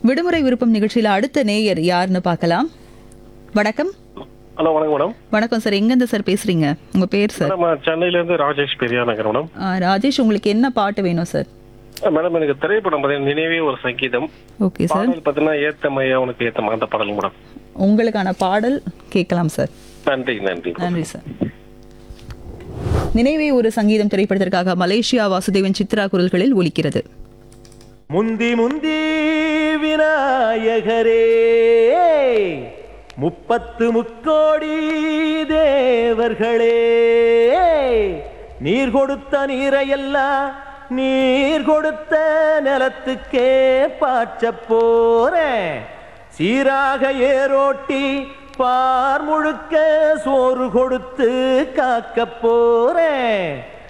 விடுமுறை விருப்பம் நிகழ்ச்சியில் அடுத்த நேயர் யாருன்னு பார்க்கலாம் வணக்கம் ஹலோ வணக்கம் மேடம் வணக்கம் சார் எங்கேருந்து சார் பேசுறீங்க உங்க பேர் சார் மேடம் சென்னையில இருந்து ராஜேஷ் பெரியா நகர் மேடம் ஆ, ராஜேஷ் உங்களுக்கு என்ன பாட்டு வேணும் சார் மேடம் எனக்கு திரைப்படம் பார்த்தீங்கன்னா நினைவே ஒரு சங்கீதம் ஓகே சார் பாடல் பார்த்தீங்கன்னா ஏத்தமையா உனக்கு ஏத்தமா அந்த பாடல் மேடம் உங்களுக்கான பாடல் கேட்கலாம் சார் நன்றி நன்றி நன்றி சார் நினைவே ஒரு சங்கீதம் திரைப்படத்திற்காக மலேசியா வாசுதேவன் சித்ரா குரல்களில் ஒலிக்கிறது முந்தி முந்தி விநாயகரே முப்பத்து முக்கோடி தேவர்களே நீர் கொடுத்த நீரையெல்லாம் நீர் கொடுத்த நிலத்துக்கே பாய்ச்ச போறேன் சீராக ஏரோட்டி பார் முழுக்க சோறு கொடுத்து காக்க போறேன்